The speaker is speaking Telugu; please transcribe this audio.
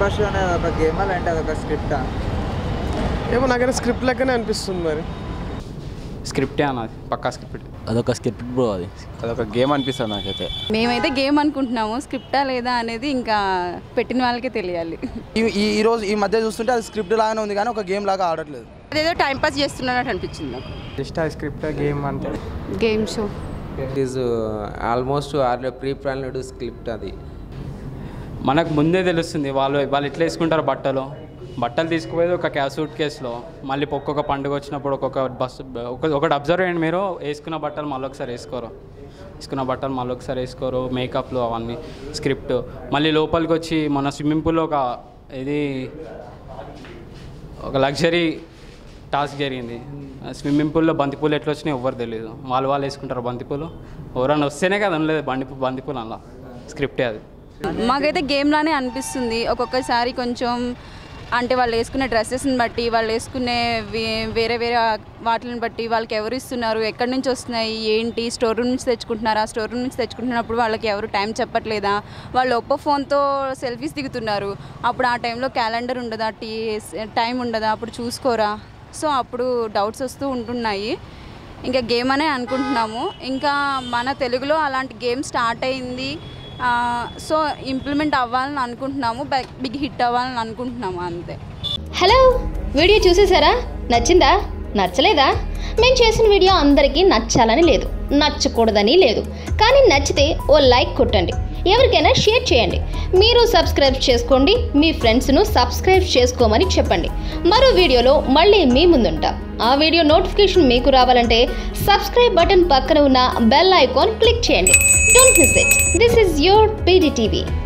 పర్పస్ అనేది ఒక గేమ్ అంటే అదొక స్క్రిప్టా ఏమో నాకైనా స్క్రిప్ట్ లెక్కనే అనిపిస్తుంది మరి స్క్రిప్టే అన్నది పక్కా స్క్రిప్ట్ అదొక స్క్రిప్ట్ బ్రో అది అదొక గేమ్ అనిపిస్తుంది నాకైతే మేమైతే గేమ్ అనుకుంటున్నాము స్క్రిప్టా లేదా అనేది ఇంకా పెట్టిన వాళ్ళకే తెలియాలి ఈ ఈ- ఈ రోజు ఈ మధ్య చూస్తుంటే అది స్క్రిప్ట్ లాగానే ఉంది కానీ ఒక గేమ్ లాగా ఆడట్లేదు అదేదో టైం పాస్ చేస్తున్నట్టు అనిపించింది నాకు జస్ట్ ఆ స్క్రిప్ట్ గేమ్ అంతే game show it is almost or pre planned script అది మనకు ముందే తెలుస్తుంది వాళ్ళు వాళ్ళు ఎట్లా వేసుకుంటారు బట్టలు బట్టలు తీసుకుపోయేది ఒక క్యా సూట్ కేసులో మళ్ళీ ఒక్కొక్క పండుగ వచ్చినప్పుడు ఒక్కొక్క బస్సు ఒక ఒకటి అబ్జర్వ్ చేయండి మీరు వేసుకున్న బట్టలు మళ్ళీ ఒకసారి వేసుకోరు వేసుకున్న బట్టలు మళ్ళీ ఒకసారి వేసుకోరు మేకప్లు అవన్నీ స్క్రిప్ట్ మళ్ళీ లోపలికి వచ్చి మన స్విమ్మింగ్ పూల్లో ఒక ఇది ఒక లగ్జరీ టాస్క్ జరిగింది స్విమ్మింగ్ పూల్లో బంతిపూలు ఎట్లా వచ్చినాయి ఎవ్వరు తెలియదు వాళ్ళు వాళ్ళు వేసుకుంటారు బంతిపూలు ఎవరన్నా వస్తేనే కదా అనలేదు బండి బంతిపూలు అలా స్క్రిప్టే అది మాకైతే గేమ్ లానే అనిపిస్తుంది ఒక్కొక్కసారి కొంచెం అంటే వాళ్ళు వేసుకునే డ్రెస్సెస్ని బట్టి వాళ్ళు వేసుకునే వే- వేరే వేరే వాటిని బట్టి వాళ్ళకి ఎవరు ఇస్తున్నారు ఎక్కడి నుంచి వస్తున్నాయి ఏంటి స్టోర్ రూమ్ నుంచి తెచ్చుకుంటున్నారా స్టోర్ రూమ్ నుంచి తెచ్చుకుంటున్నప్పుడు వాళ్ళకి ఎవరు టైం చెప్పట్లేదా వాళ్ళు ఒప్పో ఫోన్తో సెల్ఫీస్ దిగుతున్నారు అప్పుడు ఆ టైంలో క్యాలెండర్ ఉండదా టీ టైం ఉండదా అప్పుడు చూసుకోరా సో అప్పుడు డౌట్స్ వస్తూ ఉంటున్నాయి ఇంకా గేమ్ అనే అనుకుంటున్నాము ఇంకా మన తెలుగులో అలాంటి గేమ్ స్టార్ట్ అయింది ఆ, సో ఇంప్లిమెంట్ అవ్వాలని అనుకుంటున్నాము బ- బిగ్ హిట్ అవ్వాలని అనుకుంటున్నాము అంతే హలో వీడియో చూసేసారా నచ్చిందా నచ్చలేదా మేము చేసిన వీడియో అందరికీ నచ్చాలని లేదు నచ్చకూడదని లేదు కానీ నచ్చితే ఓ లైక్ కొట్టండి ఎవరికైనా షేర్ చేయండి మీరు సబ్స్క్రైబ్ చేసుకోండి మీ ఫ్రెండ్స్ను సబ్స్క్రైబ్ చేసుకోమని చెప్పండి మరో వీడియోలో మళ్ళీ మీ ముందుంటాం ఆ వీడియో నోటిఫికేషన్ మీకు రావాలంటే సబ్స్క్రైబ్ బటన్ పక్కన ఉన్న బెల్ ఐకాన్ క్లిక్ చేయండి don't miss it this is your PDTV